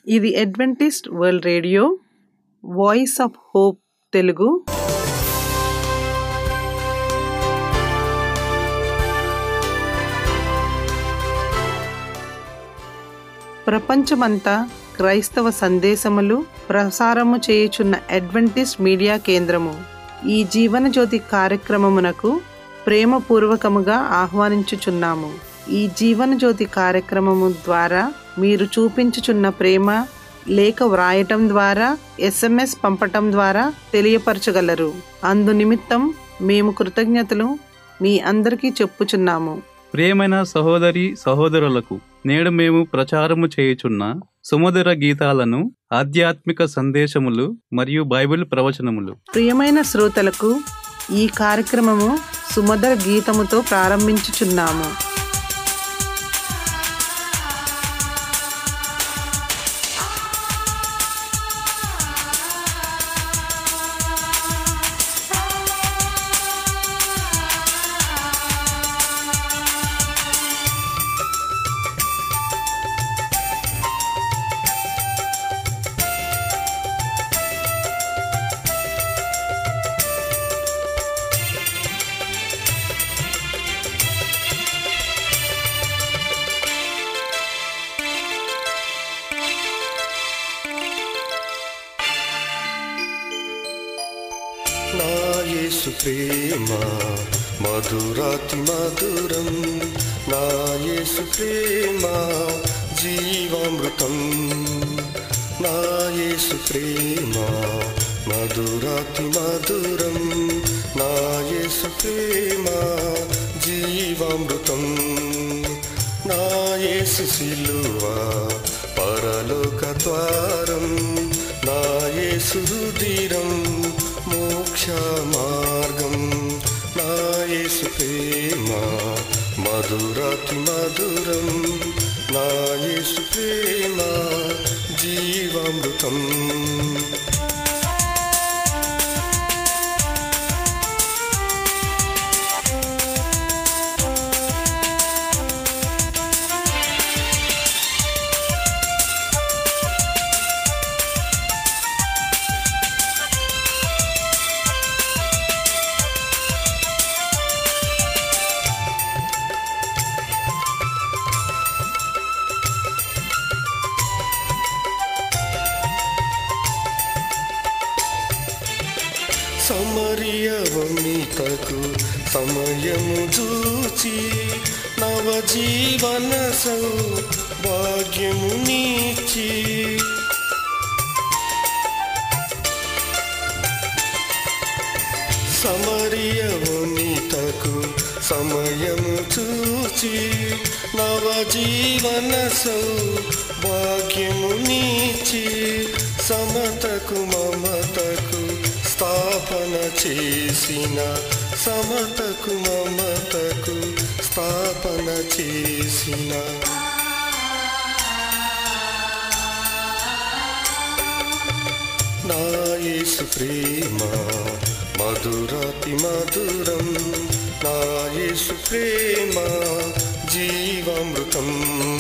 ఇది Adventist World Radio voice of hope Telugu ప్రపంచమంతా క్రైస్తవ సందేశములు ప్రసారము చేయుచున్న అడ్వెంటిస్ట్ మీడియా కేంద్రము ఈ జీవన జ్యోతి కార్యక్రమమునకు ప్రేమపూర్వకముగా ఆహ్వానించుచున్నాము ఈ జీవన జ్యోతి కార్యక్రమము ద్వారా మీరు చూపించుచున్న ప్రేమ లేఖ వ్రాయటం ద్వారా ఎస్ఎంఎస్ పంపటం ద్వారా తెలియపరచగలరు అందు నిమిత్తం మేము కృతజ్ఞతలు మీ అందరికీ చెప్పుచున్నాము ప్రియమైన సహోదరి సహోదరులకు నేడు మేము ప్రచారము చేయుచున్న సుమధుర గీతాలను ఆధ్యాత్మిక సందేశములు మరియు బైబిల్ ప్రవచనములు ప్రియమైన శ్రోతలకు ఈ కార్యక్రమము సుమధుర గీతముతో ప్రారంభించుచున్నాము నా యేసు ప్రేమ మధురాతి మధురం నా యేసు ప్రేమ జీవామృతం నా యేసు ప్రేమ మధురాతి మధురం నా యేసు ప్రేమ జీవామృతం నా యేసు సిలువ పరలోక ద్వారం నా యేసు రుధిరం మోక్ష మార్గం నా యేసు ప్రేమ మధురాతి మధురం నా యేసు ప్రేమ జీవామృతం సమరియవమితకు సమయము చూచి నవజీవన సౌ భాగ్యము నీచి సమరియవమితకు సమయము చూచి నవజీవన సౌ భాగ్యము నీచి సమతకు మమతకు స్థాపన చేసిన సమతకు మమతకు స్థాపన చేసిన నా యేసు ప్రేమ మధురాతి మధురం నా యేసు ప్రేమ జీవామృతం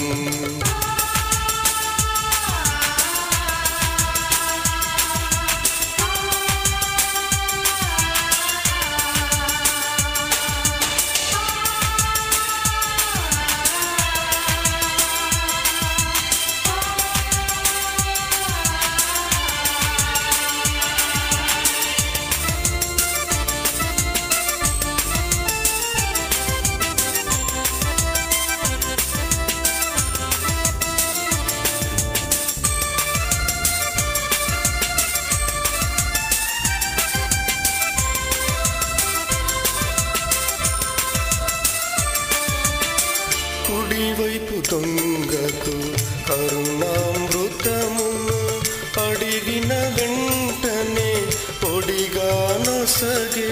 కుడివైపు దొంగకు కరుణామృతమును అడిగిన వెంటనే పొడిగా నొసగే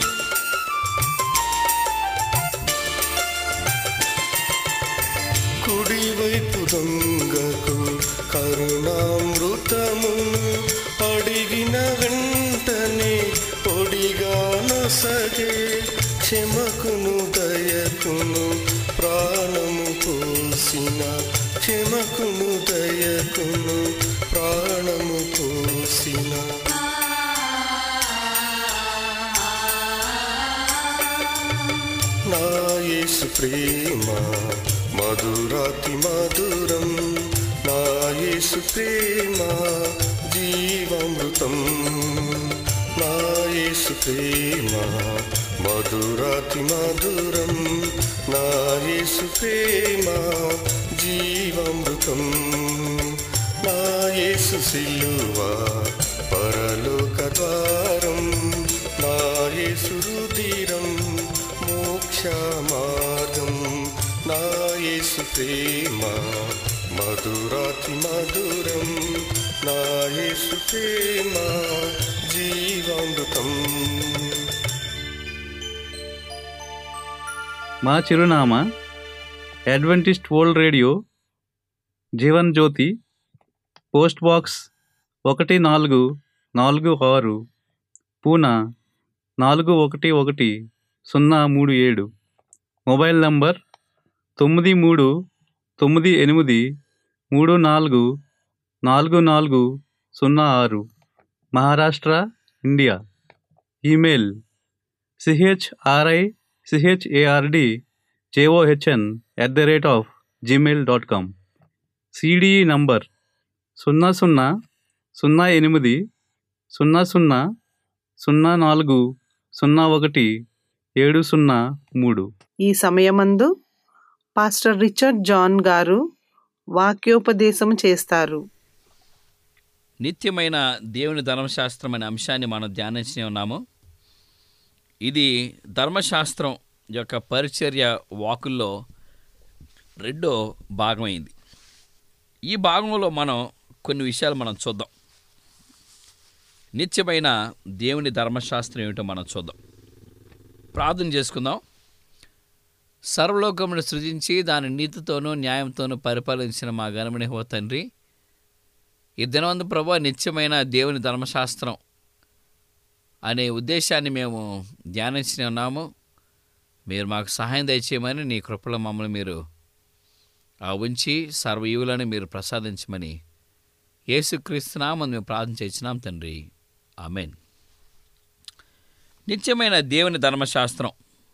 కుడివైపు దొంగకు కరుణామృతమును అడిగిన వెంటనే పొడిగా నొసగే క్షమకును దయకును ప్రాణము పోసిన క్షమకును దయకును ప్రేమ మధురాతి మధురం నా యేసు ప్రేమ జీవామృతం నా యేసు ప్రేమ మధురాతి మధురం నా యేసు ప్రేమ జీవామృతం నా యేసు సిలువ పరలోక ద్వారం నా యేసు రుధిరం మోక్ష మార్గం నా యేసు ప్రేమ మధురాతి మధురం నా యేసు ప్రేమ జీవామృతం మా చిరునామా Adventist World Radio Jeevan Jyothi post box ఒకటి నాలుగు నాలుగు ఆరు పూనా నాలుగు ఒకటి ఒకటి సున్నా మూడు ఏడు మొబైల్ నంబర్ తొమ్మిది మూడు తొమ్మిది ఎనిమిది మూడు నాలుగు నాలుగు నాలుగు సున్నా ఆరు Maharashtra India email CHRI CHARD JOHN at the rate of Gmail dot com CDE number సున్నా సున్నా సున్నా ఎనిమిది సున్నా సున్నా సున్నా నాలుగు సున్నా ఒకటి ఏడు సున్నా మూడు ఈ సమయమందు పాస్టర్ రిచర్డ్ జాన్ గారు వాక్యోపదేశం చేస్తారు నిత్యమైన దేవుని ధర్మశాస్త్రం అనే అంశాన్ని మనం ధ్యానించి ఉన్నాము ఇది ధర్మశాస్త్రం యొక్క పరిచర్య వాకుల్లో రెండో భాగమైంది ఈ భాగంలో మనం కొన్ని విషయాలు మనం చూద్దాం నిత్యమైన దేవుని ధర్మశాస్త్రం ఏమిటో మనం చూద్దాం ప్రార్థన చేసుకుందాం సర్వలోకమును సృజించి దాని నీతితోనూ న్యాయంతోనూ పరిపాలించిన మా ఘనమని హో తండ్రి ఈ దినవందు ప్రభు నిత్యమైన దేవుని ధర్మశాస్త్రం అనే ఉద్దేశాన్ని మేము ధ్యానించి ఉన్నాము మీరు మాకు సహాయం దయచేయమని నీ కృపలో మమ్మల్ని మీరు ఆ ఉంచి సర్వయువులను మీరు ప్రసాదించమని యేసుక్రీస్తునామని మేము ప్రార్థన చేసినాం తండ్రి ఆమెన్ నిత్యమైన దేవుని ధర్మశాస్త్రం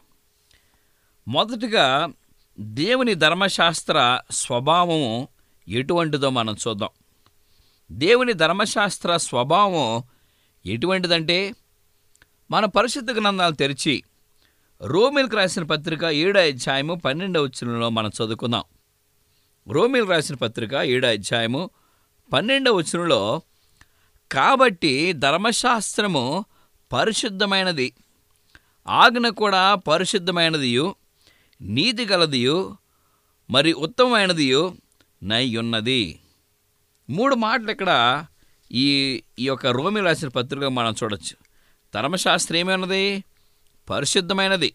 మొదటగా దేవుని ధర్మశాస్త్ర స్వభావము ఎటువంటిదో మనం చూద్దాం దేవుని ధర్మశాస్త్ర స్వభావం ఎటువంటిదంటే మన పరిశుద్ధ గ్రంథాలు తెరిచి రోమిల్కి రాసిన పత్రిక ఏడో అధ్యాయము పన్నెండవ వచనంలో మనం చదువుకుందాం రోమిల్ రాసిన పత్రిక ఏడో అధ్యాయము పన్నెండవ వచనంలో కాబట్టి ధర్మశాస్త్రము పరిశుద్ధమైనది ఆజ్ఞ కూడా పరిశుద్ధమైనదియు నీతి గలదియు మరి ఉత్తమమైనదియు నై ఉన్నది మూడు మాటలు ఇక్కడ ఈ ఈ యొక్క రోమి రాసిన పత్రిక మనం చూడొచ్చు ధర్మశాస్త్రం ఏమైనది పరిశుద్ధమైనది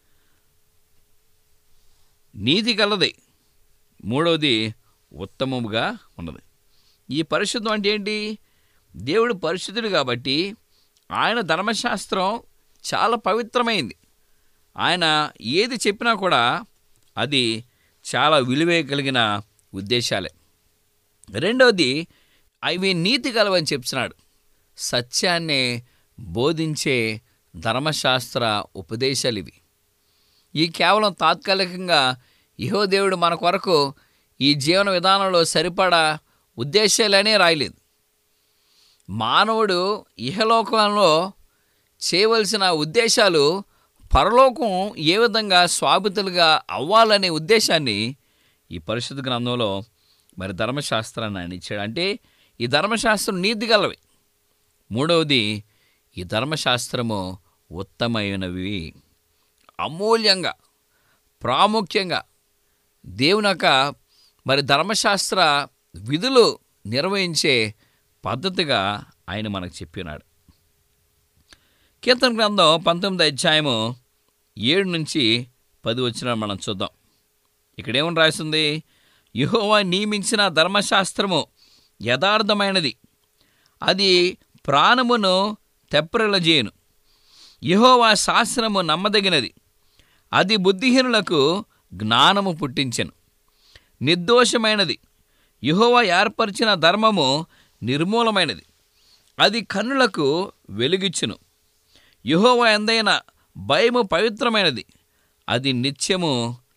నీతి గలది మూడవది ఉత్తమముగా ఉన్నది ఈ పరిశుద్ధం అంటే ఏంటి దేవుడు పరిశుద్ధుడు కాబట్టి ఆయన ధర్మశాస్త్రం చాలా పవిత్రమైంది ఆయన ఏది చెప్పినా కూడా అది చాలా విలువ కలిగిన ఉద్దేశాలే రెండవది అవి నీతి గలవని చెప్తున్నాడు సత్యాన్ని బోధించే ధర్మశాస్త్ర ఉపదేశాలు ఇవి ఈ కేవలం తాత్కాలికంగా ఇహో దేవుడు మన కొరకు ఈ జీవన విధానంలో సరిపడా ఉద్దేశాలనే రాయలేదు మానవుడు ఇహలోకంలో చేయవలసిన ఉద్దేశాలు పరలోకం ఏ విధంగా స్వాభితులుగా అవ్వాలనే ఉద్దేశాన్ని ఈ పరిశుద్ధ గ్రంథంలో మరి ధర్మశాస్త్రాన్ని ఆయన ఇచ్చాడు అంటే ఈ ధర్మశాస్త్రం నీతి గలవి మూడవది ఈ ధర్మశాస్త్రము ఉత్తమైనవి అమూల్యంగా ప్రాముఖ్యంగా దేవుని యొక్క మరి ధర్మశాస్త్ర విధులు నిర్వహించే పద్ధతిగా ఆయన మనకు చెప్పినాడు కీర్తన గ్రంథం పంతొమ్మిది అధ్యాయము ఏడు నుంచి పది వచ్చిన మనం చూద్దాం ఇక్కడేమని రాసింది యెహోవా నియమించిన ధర్మశాస్త్రము యథార్థమైనది అది ప్రాణమును తెప్పరిలజేయును యెహోవా శాస్త్రము నమ్మదగినది అది బుద్ధిహీనులకు జ్ఞానము పుట్టించెను నిర్దోషమైనది యెహోవా ఏర్పరిచిన ధర్మము నిర్మూలమైనది అది కన్నులకు వెలుగిచ్చును యెహోవా ఎందైన భయము పవిత్రమైనది అది నిత్యము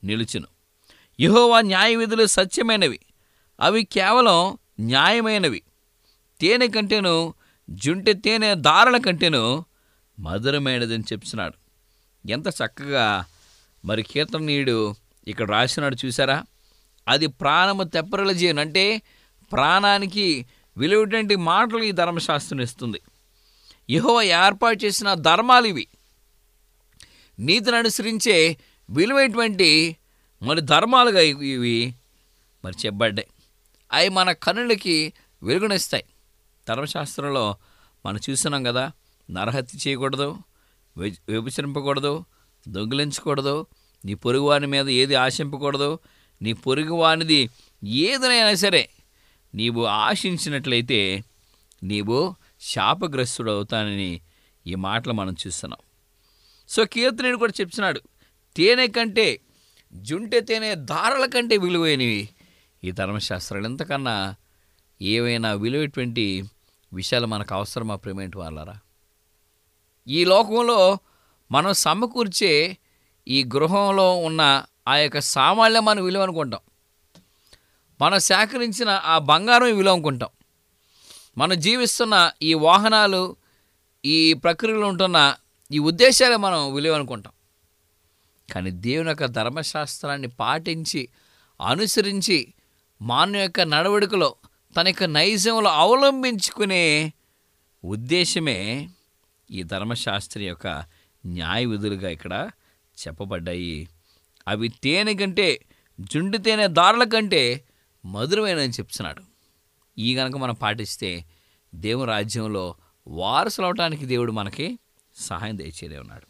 నిలుచును యెహోవా న్యాయ విధులు సత్యమైనవి అవి కేవలం న్యాయమైనవి తేనె కంటేను జుంటె తేనె దారుల కంటేను మధురమైనదని చెప్తున్నాడు ఎంత చక్కగా మరి కీర్తనీయుడు ఇక్కడ రాసినాడు చూసారా అది ప్రాణము తెప్పరల చేయను అంటే ప్రాణానికి విలువటువంటి మాటలు ఈ ధర్మశాస్త్రం ఇస్తుంది యెహోవా ఏర్పాటు చేసిన ధర్మాలు ఇవి నీతిని అనుసరించే విలువైనటువంటి మరి ధర్మాలుగా ఇవి ఇవి మరి చెప్పబడ్డాయి అవి మన కన్నులకి వెలుగునిస్తాయి ధర్మశాస్త్రంలో మనం చూస్తున్నాం కదా నరహత్య చేయకూడదు వె- వ్యభిచరింపకూడదు దొంగిలించకూడదు నీ పొరుగువాని మీద ఏది ఆశింపకూడదు నీ పొరుగువానిది ఏదైనా సరే నీవు ఆశించినట్లయితే నీవు శాపగ్రస్తుడు అవుతానని ఈ మాటలు మనం చూస్తున్నాం సో కీర్తనుడు కూడా చెప్తున్నాడు తేనె కంటే జుంటె తేనె దారాల కంటే విలువైనవి ఈ ధర్మశాస్త్రాలు ఎంతకన్నా ఏవైనా విలువైనటువంటి విషయాలు మనకు అవసరమా ప్రేమేంటి వాళ్ళరా ఈ లోకంలో మనం సమకూర్చే ఈ గృహంలో ఉన్న ఆ యొక్క సామాన్యం మనం విలువ అనుకుంటాం మనం సేకరించిన ఆ బంగారం విలువ అనుకుంటాం మనం జీవిస్తున్న ఈ వాహనాలు ఈ ప్రక్రియలో ఉంటున్న ఈ ఉద్దేశాలే మనం విలువ అనుకుంటాం కానీ దేవుని యొక్క ధర్మశాస్త్రాన్ని పాటించి అనుసరించి మానవ యొక్క నడవడికలో తన యొక్క నైజంలో అవలంబించుకునే ఉద్దేశమే ఈ ధర్మశాస్త్రి యొక్క న్యాయ విధులుగా ఇక్కడ చెప్పబడ్డాయి అవి తేనె కంటే జుండు తేనె దారుల కంటే మధురమైనని చెప్తున్నాడు ఈ గనక మనం పాటిస్తే దేవుని రాజ్యంలో వారసులు అవటానికి దేవుడు మనకి సహాయం దయచేదే ఉన్నాడు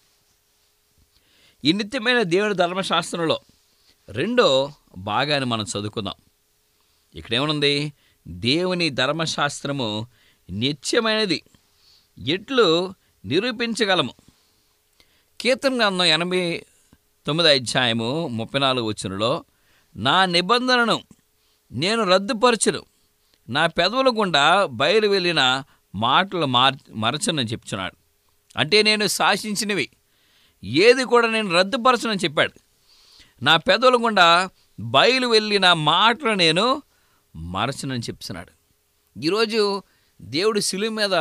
ఈ నిత్యమైన దేవుని ధర్మశాస్త్రంలో రెండో భాగాన్ని మనం చదువుకుందాం ఇక్కడేమనుంది దేవుని ధర్మశాస్త్రము నిత్యమైనది ఎట్లు నిరూపించగలము కీర్తన గ్రంథం ఎనభై తొమ్మిది అధ్యాయము ముప్పై నాలుగు వచ్చినలో నా నిబంధనను నేను రద్దుపరచును నా పెదవుల గుండా బయలు వెళ్ళిన మాటలు మార్ మరచనని చెప్తున్నాడు అంటే నేను శాసించినవి ఏది కూడా నేను రద్దుపరచనని చెప్పాడు నా పెదవుల గుండా బయలు వెళ్ళిన మాటలు నేను మరచనని చెప్తున్నాడు ఈరోజు దేవుడు శిలువ మీద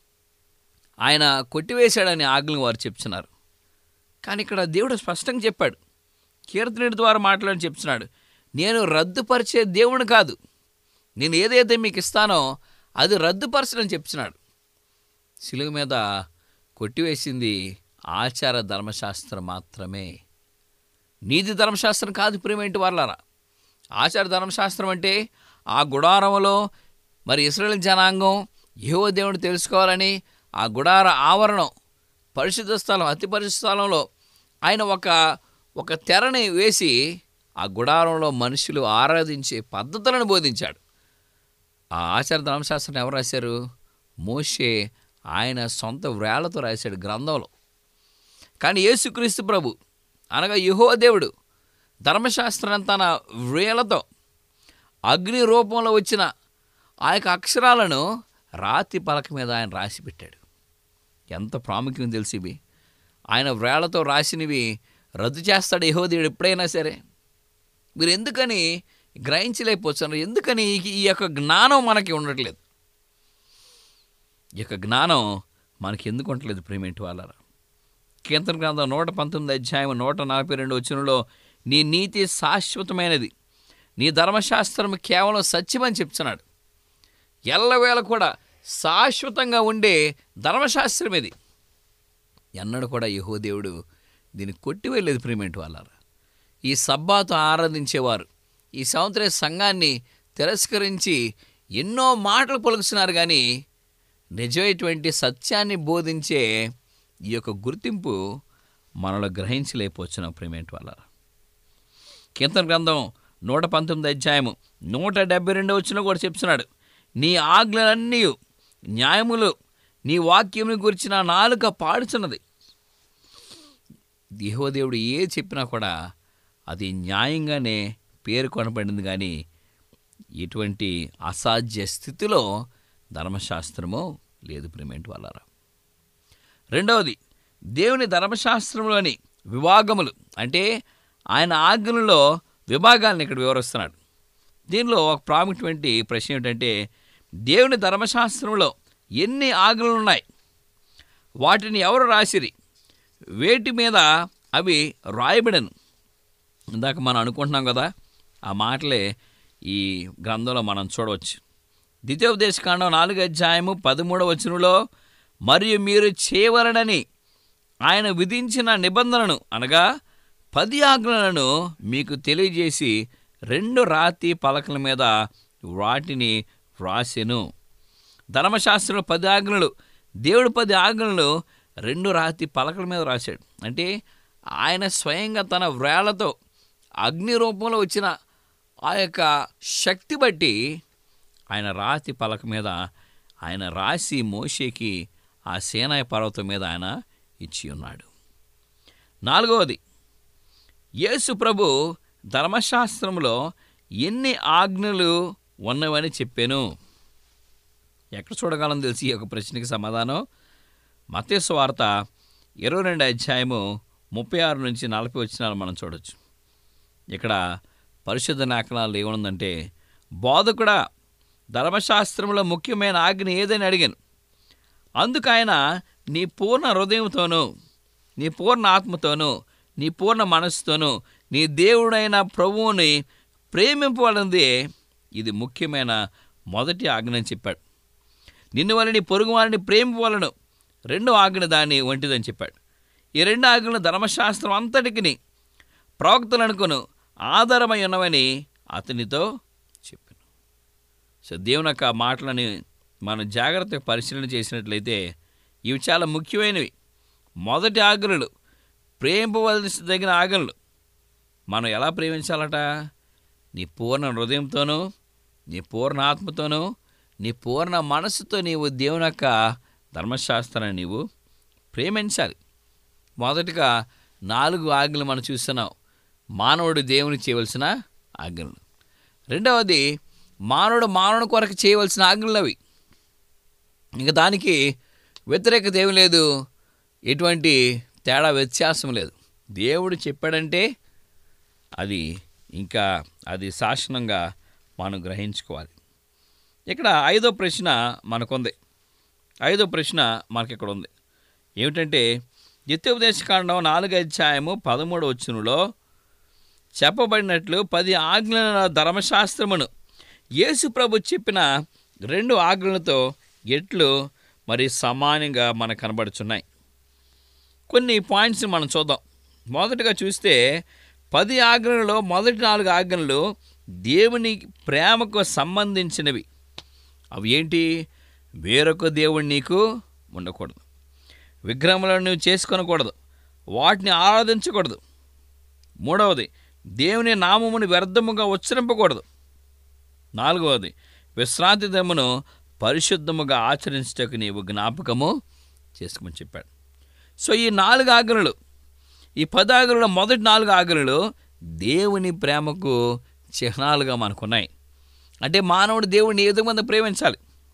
ఆయన కొట్టివేశాడని ఆజ్ఞలు వారు చెప్తున్నారు కానీ ఇక్కడ దేవుడు స్పష్టంగా చెప్పాడు కీర్తనుడి ద్వారా మాట్లాడి చెప్తున్నాడు నేను రద్దుపరిచే దేవుని కాదు నేను ఏదైతే మీకు ఇస్తానో అది రద్దుపరచడని చెప్తున్నాడు శిలువ మీద కొట్టివేసింది ఆచార ధర్మశాస్త్రం మాత్రమే నీతి ధర్మశాస్త్రం కాదు ప్రేమేంటి వాళ్ళారా ఆచార ధర్మశాస్త్రం అంటే ఆ గుడారంలో మరి ఇస్రాయేల్ జనాంగం ఏవో దేవుడు తెలుసుకోవాలని ఆ గుడార ఆవరణం పరిశుద్ధ స్థలం అతి పరిశుద్ధ స్థలంలో ఆయన ఒక ఒక తెరని వేసి ఆ గుడారంలో మనుషులు ఆరాధించే పద్ధతులను బోధించాడు ఆ ఆచార ధర్మశాస్త్రం ఎవరు రాశారు మోషే ఆయన సొంత వ్రేళ్లతో రాశాడు గ్రంథంలో కానీ యేసుక్రీస్తు ప్రభు అనగా యహో దేవుడు ధర్మశాస్త్రాన్ని తన వ్రేలతో అగ్ని రూపంలో వచ్చిన ఆ యొక్క అక్షరాలను రాతి పలక మీద ఆయన రాసి పెట్టాడు ఎంత ప్రాముఖ్యం తెలిసి ఇవి ఆయన వ్రేళ్లతో రాసినవి రద్దు చేస్తాడు యహో దేవుడు ఎప్పుడైనా సరే మీరు ఎందుకని గ్రహించలేకపోతున్నారు ఎందుకని ఈ- ఈ యొక్క జ్ఞానం మనకి ఉండట్లేదు ఈ యొక్క జ్ఞానం మనకి ఎందుకు ఉండట్లేదు ప్రేమేంటి వాళ్ళరా కీర్తన గ్రంథం నూట పంతొమ్మిది అధ్యాయం నూట నలభై రెండు వచ్చినలో నీ నీతి శాశ్వతమైనది నీ ధర్మశాస్త్రం కేవలం సత్యమని చెప్తున్నాడు ఎల్లవేళ కూడా శాశ్వతంగా ఉండే ధర్మశాస్త్రం ఇది ఎన్నడూ కూడా యహో దేవుడు దీన్ని కొట్టివేయలేదు ప్రేమేంటి వాళ్ళారా ఈ సబ్బాతో ఆరాధించేవారు ఈ సంవత్సర సంఘాన్ని తిరస్కరించి ఎన్నో మాటలు పలుకుతున్నారు కానీ నిజమైనటువంటి సత్యాన్ని బోధించే ఈ యొక్క గుర్తింపు మనలో గ్రహించలేకపోతున్నాం ప్రేమేంటి వాళ్ళ కీర్తన గ్రంథం నూట పంతొమ్మిది అధ్యాయము నూట డెబ్బై రెండు వచ్చిన కూడా చెప్తున్నాడు నీ ఆజ్ఞలన్నీ న్యాయములు నీ వాక్యముని గురించిన నాలుక పాడుచున్నది దేవదేవుడు ఏ చెప్పినా కూడా అది న్యాయంగానే పేర్కొనబడింది కానీ ఎటువంటి అసాధ్య స్థితిలో ధర్మశాస్త్రము లేదు ప్రేమేంటి వాళ్ళారా రెండవది దేవుని ధర్మశాస్త్రంలోని విభాగములు అంటే ఆయన ఆజ్ఞలలో విభాగాలను ఇక్కడ వివరిస్తున్నాడు దీనిలో ఒక ప్రాముఖ్యమైన ప్రశ్న ఏమిటంటే దేవుని ధర్మశాస్త్రంలో ఎన్ని ఆజ్ఞలు ఉన్నాయి వాటిని ఎవరు రాసిరి వేటి మీద అవి రాయబడను ఇందాక మనం అనుకుంటున్నాం కదా ఆ మాటలే ఈ గ్రంథంలో మనం చూడవచ్చు ద్వితీయోపదేశకాండం నాలుగు అధ్యాయము పదమూడవ వచనంలో మరియు మీరు చేయవలనని ఆయన విధించిన నిబంధనను అనగా పది ఆజ్ఞలను మీకు తెలియజేసి రెండు రాతి పలకల మీద వాటిని వ్రాసెను ధర్మశాస్త్రంలో పది ఆజ్ఞలు దేవుడు పది ఆజ్ఞలను రెండు రాతి పలకల మీద రాశాడు అంటే ఆయన స్వయంగా తన వ్రేళ్లతో అగ్ని రూపంలో వచ్చిన ఆ యొక్క శక్తి బట్టి ఆయన రాతి పలక మీద ఆయన రాసి మోషేకి ఆ సేనాయ పర్వతం మీద ఆయన ఇచ్చి ఉన్నాడు నాలుగవది యేసు ప్రభు ధర్మశాస్త్రంలో ఎన్ని ఆజ్ఞలు ఉన్నవని చెప్పాను ఎక్కడ చూడగలం తెలిసి ఈ యొక్క ప్రశ్నకి సమాధానం మతేసు వార్త ఇరవై రెండు అధ్యాయము ముప్పై ఆరు నుంచి నలభై వచ్చినాలు మనం చూడొచ్చు ఇక్కడ పరిశుద్ధ లేఖనాలు ఏమనుందంటే బోధకుడా ధర్మశాస్త్రంలో ముఖ్యమైన ఆజ్ఞ ఏదని అడిగాను అందుకు ఆయన నీ పూర్ణ హృదయంతోనూ నీ పూర్ణ ఆత్మతోనూ నీ పూర్ణ మనస్సుతోనూ నీ దేవుడైన ప్రభువుని ప్రేమింపవలనదే ఇది ముఖ్యమైన మొదటి ఆజ్ఞ అని చెప్పాడు నిన్ను వల్ల నీ పొరుగు వారిని ప్రేమింపవలను రెండో ఆజ్ఞ దాన్ని వంటిదని చెప్పాడు ఈ రెండు ఆజ్ఞలు ధర్మశాస్త్రం అంతటికి ప్రవక్తలు అనుకును ఆధారమై ఉన్నవని అతనితో చెప్పాను సో దేవుని యొక్క మాటలని మనం జాగ్రత్తగా పరిశీలన చేసినట్లయితే ఇవి చాలా ముఖ్యమైనవి మొదటి ఆజ్ఞలు ప్రేమింపవలసి తగిన ఆజ్ఞలు మనం ఎలా ప్రేమించాలట నీ పూర్ణ హృదయంతోనూ నీ పూర్ణ ఆత్మతోనూ నీ పూర్ణ మనస్సుతో నీవు దేవుని యొక్క ధర్మశాస్త్రాన్ని నీవు ప్రేమించాలి మొదటిగా నాలుగు ఆజ్ఞలు మనం చూస్తున్నాం మానవుడు దేవుని చేయవలసిన ఆజ్ఞలు రెండవది మానవుడు మానవుని కొరకు చేయవలసిన ఆజ్ఞలు అవి ఇంకా దానికి వ్యతిరేకత ఏమి లేదు ఎటువంటి తేడా వ్యత్యాసం లేదు దేవుడు చెప్పాడంటే అది ఇంకా అది శాసనంగా మనం గ్రహించుకోవాలి ఇక్కడ ఐదో ప్రశ్న మనకుంది ఐదో ప్రశ్న మనకి ఇక్కడ ఉంది ఏమిటంటే నిత్యోపదేశకాండం నాలుగు అధ్యాయము పదమూడు వచ్చునులో చెప్పబడినట్లు పది ఆజ్ఞల ధర్మశాస్త్రమును యేసు ప్రభు చెప్పిన రెండు ఆజ్ఞలతో ఎట్లు మరి సమానంగా మనకు కనబడుచున్నాయి కొన్ని పాయింట్స్ మనం చూద్దాం మొదటగా చూస్తే పది ఆజ్ఞలలో మొదటి నాలుగు ఆజ్ఞలు దేవుని ప్రేమకు సంబంధించినవి అవి ఏంటి వేరొక దేవుడు నీకు ఉండకూడదు విగ్రహములను నువ్వు చేసుకొనకూడదు వాటిని ఆరాధించకూడదు మూడవది దేవుని నామమును వ్యర్థముగా ఉచ్చరింపకూడదు నాలుగవది విశ్రాంతి దినమును పరిశుద్ధముగా ఆచరించటకు నీవు జ్ఞాపకము చేసుకోమని చెప్పాడు సో ఈ నాలుగు ఆజ్ఞలు ఈ పది ఆజ్ఞలలో మొదటి నాలుగు ఆజ్ఞలు దేవుని ప్రేమకు చిహ్నాలుగా మనకున్నాయి అంటే మానవుడు దేవుడిని ఏదో మంది ప్రేమించాలి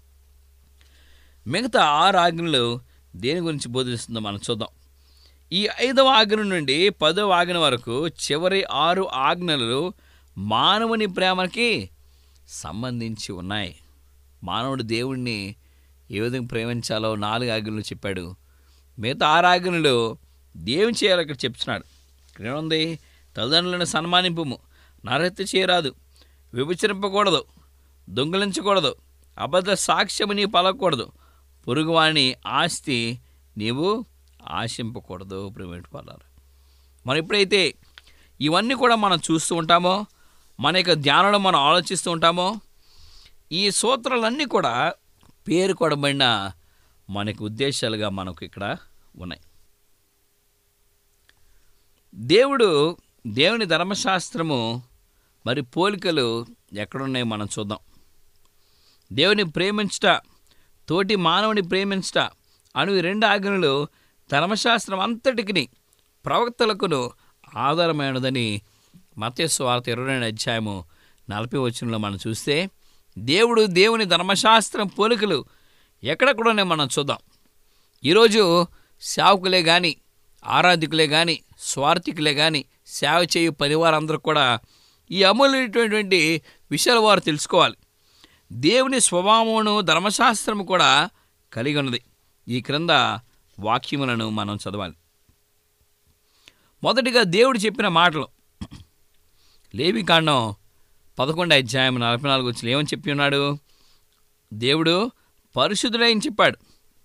మిగతా ఆరు ఆజ్ఞలు దేని గురించి బోధిస్తుందో మనం చూద్దాం ఈ ఐదవ ఆజ్ఞ నుండి పదవ ఆజ్ఞ వరకు చివరి ఆరు ఆజ్ఞలు మానవుని ప్రేమకి సంబంధించి ఉన్నాయి మానవుడు దేవుణ్ణి ఏ విధంగా ప్రేమించాలో నాలుగు ఆజ్ఞలు చెప్పాడు మిగతా ఆరు ఆజ్ఞలు దేవుని చేయాలి ఇక్కడ చెప్తున్నాడు ఇక్కడ ఏముంది తల్లిదండ్రులను సన్మానింపుము నరహత్య చేయరాదు విభచరింపకూడదు దొంగిలించకూడదు అబద్ధ సాక్ష్యము నీ పలకూడదు పొరుగువాని ఆస్తి నీవు ఆశింపకూడదు ప్రైవేట్ వాళ్ళారు మనం ఎప్పుడైతే ఇవన్నీ కూడా మనం చూస్తూ ఉంటామో మన యొక్క ధ్యానంలో మనం ఆలోచిస్తూ ఉంటామో ఈ సూత్రాలన్నీ కూడా పేరుకొడబడిన మనకు ఉద్దేశాలుగా మనకు ఇక్కడ ఉన్నాయి దేవుడు దేవుని ధర్మశాస్త్రము మరి పోలికలు ఎక్కడున్నాయో మనం చూద్దాం దేవుని ప్రేమించుట తోటి మానవుని ప్రేమించుట అను ఈ రెండు ఆజ్ఞలు ధర్మశాస్త్రం అంతటికి ప్రవక్తలకును ఆధారమైనదని మత్స్సు వార్త ఇరవై రెండు అధ్యాయము నలభై వచనంలో మనం చూస్తే దేవుడు దేవుని ధర్మశాస్త్రం పోలికలు ఎక్కడెక్కడనే మనం చూద్దాం ఈరోజు సేవకులే కానీ ఆరాధికులే కానీ స్వార్థికులే కానీ సేవ చేయు పనివారందరూ కూడా ఈ అమూల్యమైనటువంటి విషయాలు వారు తెలుసుకోవాలి దేవుని స్వభావమును ధర్మశాస్త్రము కూడా కలిగి ఉన్నది ఈ క్రింద వాక్యములను మనం చదవాలి మొదటిగా దేవుడు చెప్పిన మాటలు లేవికాండం పదకొండు అధ్యాయం నలభై నాలుగు వచ్చిన ఏమని చెప్పి ఉన్నాడు దేవుడు పరిశుద్ధుడని చెప్పాడు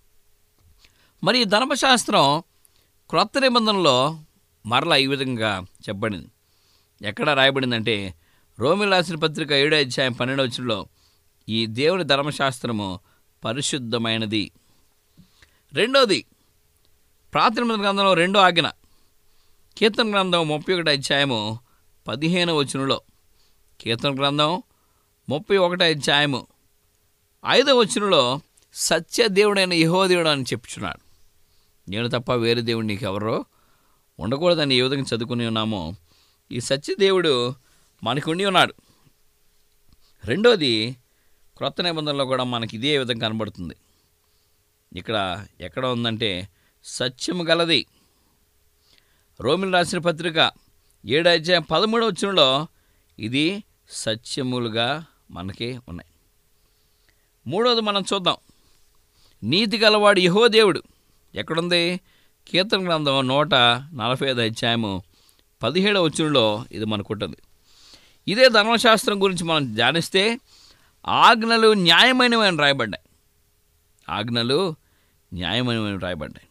మరి ఈ ధర్మశాస్త్రం క్రొత్త నిబంధనలో మరలా ఈ విధంగా చెప్పబడింది ఎక్కడ రాయబడిందంటే రోమిల్ రాసిన పత్రిక ఏడో అధ్యాయం పన్నెండవ వచ్చంలో ఈ దేవుని ధర్మశాస్త్రము పరిశుద్ధమైనది రెండోది ప్రార్థన గ్రంథంలో రెండో ఆజ్ఞ కీర్తన గ్రంథం ముప్పై ఒకటి అధ్యాయము పదిహేను వచనంలో కీర్తన గ్రంథం ముప్పై ఒకటి అధ్యాయము ఐదవ వచనంలో సత్య దేవుడైన యహోదేవుడు అని చెప్పుచున్నాడు నేను తప్ప వేరే దేవుడు నీకు ఎవరో ఉండకూడదని ఏ విధంగా చదువుకుని ఉన్నామో ఈ సత్యదేవుడు మనకు ఉండి ఉన్నాడు రెండోది క్రొత్త నిబంధనలో కూడా మనకి ఇదే విధంగా కనబడుతుంది ఇక్కడ ఎక్కడ ఉందంటే సత్యము గలది రోమిల్ రాసిన పత్రిక ఏడు అధ్యాయం పదమూడవ వచ్చంలో ఇది సత్యములుగా మనకి ఉన్నాయి మూడోది మనం చూద్దాం నీతి గలవాడు యహో దేవుడు ఎక్కడుంది కీర్తన గ్రంథం నూట నలభై ఐదు అధ్యాయము పదిహేడవ వచ్చంలో ఇది మనకు ఉంటుంది ఇదే ధర్మశాస్త్రం గురించి మనం ధ్యానిస్తే ఆజ్ఞలు న్యాయమైనవి అని రాయబడ్డాయి ఆజ్ఞలు న్యాయమైనవి రాయబడ్డాయి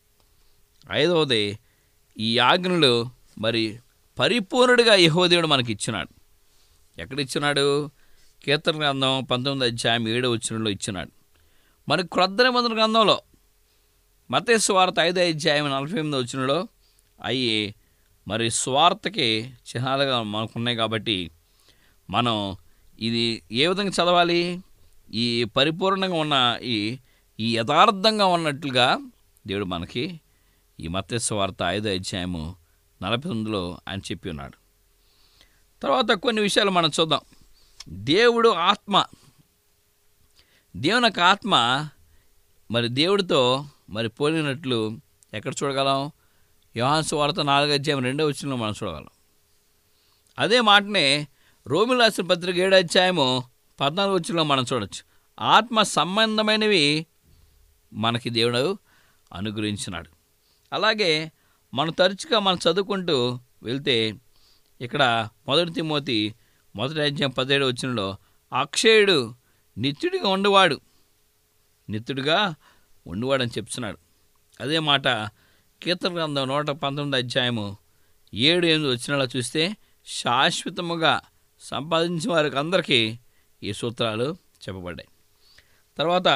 ఐదవది ఈ ఆజ్ఞలు మరి పరిపూర్ణుడిగా యహోదేవుడు మనకి ఇచ్చినాడు ఎక్కడ ఇచ్చినాడు కీర్తన గ్రంథం పంతొమ్మిది అధ్యాయం ఏడో వచ్చినలో ఇచ్చినాడు మరి క్రొత్త నిబంధన గ్రంథంలో మతే స్వార్థ ఐదో అధ్యాయం నలభై ఎనిమిది వచ్చినలో అవి మరి స్వార్థకి చిహ్నాలుగా మనకున్నాయి కాబట్టి మనం ఇది ఏ విధంగా చదవాలి ఈ పరిపూర్ణంగా ఉన్న ఈ ఈ యథార్థంగా ఉన్నట్లుగా దేవుడు మనకి ఈ మత్స్యవార్త ఐదో అధ్యాయము నలభై తొమ్మిదిలో ఆయన చెప్పి ఉన్నాడు తర్వాత కొన్ని విషయాలు మనం చూద్దాం దేవుడు ఆత్మ దేవుని యొక్క ఆత్మ మరి దేవుడితో మరి పోలినట్లు ఎక్కడ చూడగలం యోహాన్స్ వార్త నాలుగు అధ్యాయం రెండో వచ్చిన మనం చూడగలం అదే మాటనే రోమిల్ రాసిన పత్రిక ఏడు అధ్యాయము పద్నాలుగు వచ్చిలో మనం చూడొచ్చు ఆత్మ సంబంధమైనవి మనకి దేవుడు అనుగ్రహించినాడు అలాగే మనం తరచుగా మనం చదువుకుంటూ వెళ్తే ఇక్కడ మొదటి తిమోతి మొదటి అధ్యాయం పదిహేడు వచ్చినలో అక్షయుడు నిత్యుడిగా ఉండేవాడు నిత్యుడిగా ఉండేవాడని చెప్తున్నాడు అదే మాట కీర్తన గ్రంథం నూట పంతొమ్మిది అధ్యాయము ఏడు ఎనిమిది వచ్చినలా చూస్తే శాశ్వతముగా సంపాదించిన వారికి అందరికీ ఈ సూత్రాలు చెప్పబడ్డాయి తర్వాత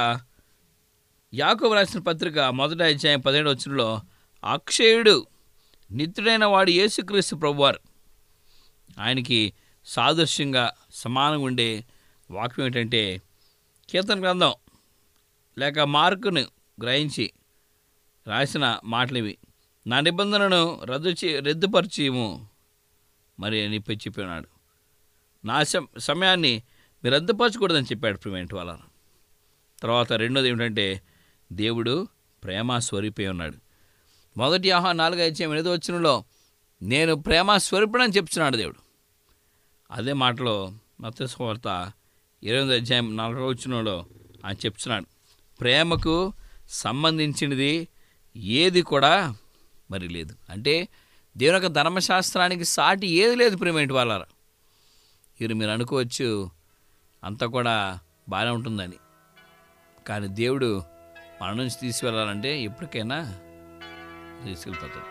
యాకోబు రాసిన పత్రిక మొదటి అధ్యాయం పదిహేడు వచ్చినలో అక్షయుడు నిత్యుడైన వాడు యేసుక్రీస్తు ప్రభువారు ఆయనకి సాదృశ్యంగా సమానంగా ఉండే వాక్యం ఏంటంటే కీర్తన గ్రంథం లేక మార్కును గ్రహించి రాసిన మాటలు ఇవి నా నిబంధనను రద్దు చే రద్దుపరిచేము మరి అని చెప్పి ఉన్నాడు నా సమ- సమయాన్ని మీరు రద్దుపరచకూడదని చెప్పాడు ప్రిమెంట్ వాళ్ళ తర్వాత రెండోది ఏమిటంటే దేవుడు ప్రేమ స్వరూపే ఉన్నాడు మొదటి ఆహా నాలుగు అధ్యాయం ఎనిమిది వచ్చినలో నేను ప్రేమ స్వరూపుడని చెప్తున్నాడు దేవుడు అదే మాటలో మత్స్యవార్త ఇరవై అధ్యాయం నలభై వచ్చినలో ఆయన చెప్తున్నాడు ప్రేమకు సంబంధించినది ఏది కూడా మరి లేదు అంటే దేవుని యొక్క ధర్మశాస్త్రానికి సాటి ఏది లేదు ప్రేమేంటి వాళ్ళారా ఇది మీరు అనుకోవచ్చు అంతా కూడా బాగానే ఉంటుందని కానీ దేవుడు మన నుంచి తీసుకువెళ్ళాలంటే ఎప్పటికైనా తీసుకెళ్ళిపోతాడు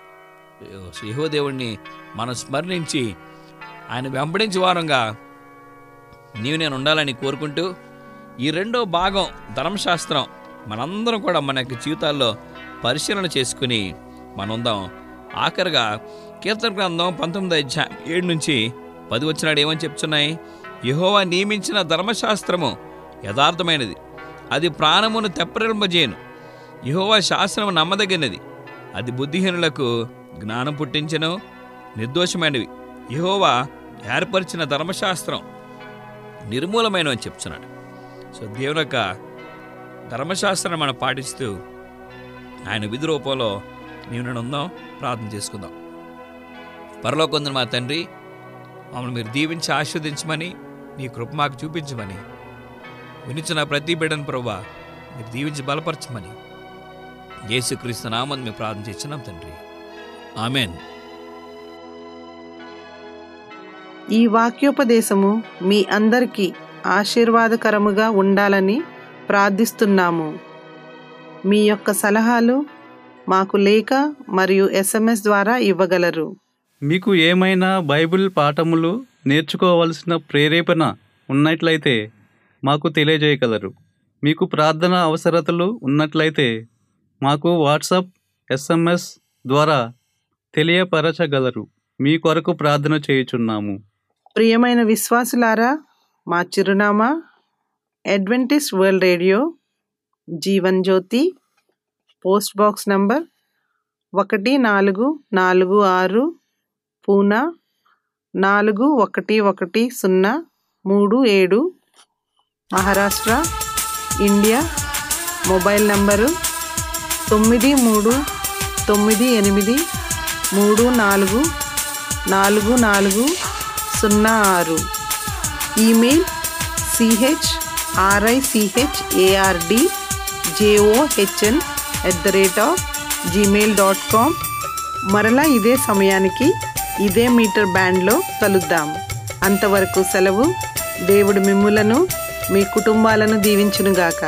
యహో దేవుడిని మనం స్మరణించి ఆయన వెంబడించే వారంగా నీవు నేను ఉండాలని కోరుకుంటూ ఈ రెండో భాగం ధర్మశాస్త్రం మనందరం కూడా మన యొక్క జీవితాల్లో పరిశీలన చేసుకుని మనం ఉందాం ఆఖరిగా కీర్తన గ్రంథం పంతొమ్మిది అధ్యాయం ఏడు నుంచి పది వచ్చినాడు ఏమని చెప్తున్నాయి యెహోవా నియమించిన ధర్మశాస్త్రము యథార్థమైనది అది ప్రాణమును తెప్పరింపజేయను యెహోవా శాస్త్రము నమ్మదగినది అది బుద్ధిహీనులకు జ్ఞానం పుట్టించను నిర్దోషమైనవి యెహోవా ఏర్పరిచిన ధర్మశాస్త్రం నిర్మూలమైనవని చెప్తున్నాడు సో దేవుని యొక్క ధర్మశాస్త్రాన్ని మనం పాటిస్తూ ఆయన విధి రూపంలో నీవు నేను ఉందాం ప్రార్థన చేసుకుందాం పరలోకొందని మా తండ్రి మమ్మల్ని మీరు దీవించి ఆస్వాదించమని నీ కృప మాకు చూపించమని వినిచిన ప్రతి బిడ్డను ప్రభా మీరు దీవించి బలపరచమని యేసుక్రీస్తు నామని మేము ప్రార్థన చేస్తున్నాం తండ్రి ఆమెన్ ఈ వాక్యోపదేశము మీ అందరికీ ఆశీర్వాదకరముగా ఉండాలని ప్రార్థిస్తున్నాము మీ యొక్క సలహాలు మాకు లేఖ మరియు ఎస్ఎంఎస్ ద్వారా ఇవ్వగలరు మీకు ఏమైనా బైబిల్ పాఠములు నేర్చుకోవలసిన ప్రేరేపణ ఉన్నట్లయితే మాకు తెలియజేయగలరు మీకు ప్రార్థన అవసరతలు ఉన్నట్లయితే మాకు వాట్సాప్ ఎస్ఎంఎస్ ద్వారా తెలియపరచగలరు మీ కొరకు ప్రార్థన చేయుచున్నాము ప్రియమైన విశ్వాసులారా మా చిరునామా Adventist World Radio Jeevan Jyothi post box number ఒకటి నాలుగు నాలుగు ఆరు పూనా నాలుగు ఒకటి ఒకటి సున్నా మూడు ఏడు మహారాష్ట్ర ఇండియా మొబైల్ నంబరు తొమ్మిది మూడు తొమ్మిది ఎనిమిది మూడు నాలుగు నాలుగు నాలుగు సున్నా ఆరు email CH RICH ARD JOHN at the rate of Gmail dot com మరలా ఇదే సమయానికి ఇదే మీటర్ బ్యాండ్లో కలుద్దాం అంతవరకు సెలవు దేవుడు మిమ్ములను మీ కుటుంబాలను దీవించునుగాక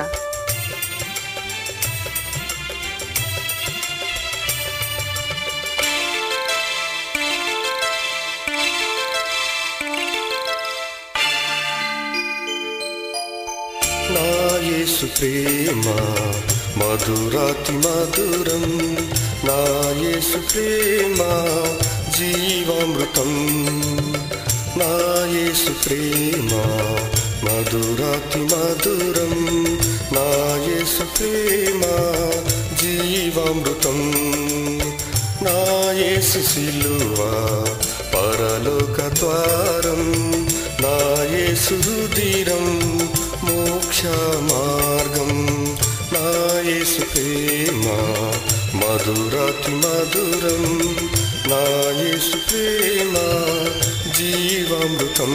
నా యేసు ప్రేమ మధురాతి మధురం నా యేసు ప్రేమ జీవామృతం నా యేసు ప్రేమ మధురాతి మధురం నా యేసు ప్రేమ జీవామృతం నా యేసు సిలువ పరలోక ద్వారం నా యేసు రుధిరం మోక్ష మార్గం నా యేసు ప్రేమ మధురాతి మధురం నా యేసు ప్రేమ జీవామృతం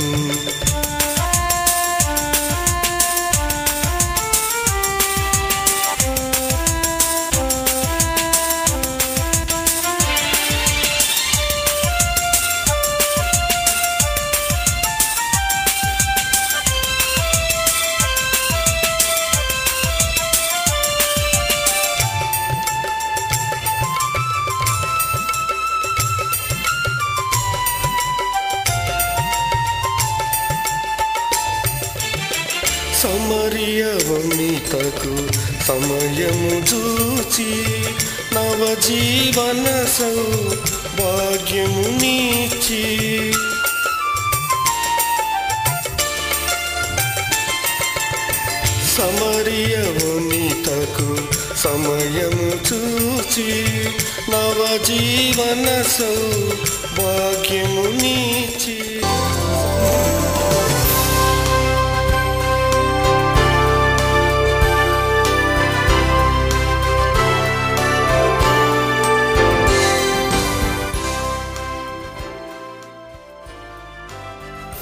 సమరియవమితకు సమయము చూచి నవజీవన సౌభాగ్యము నీచి సమరియవమితకు సమయము చూచి నవజీవన సౌభాగ్యము నీచి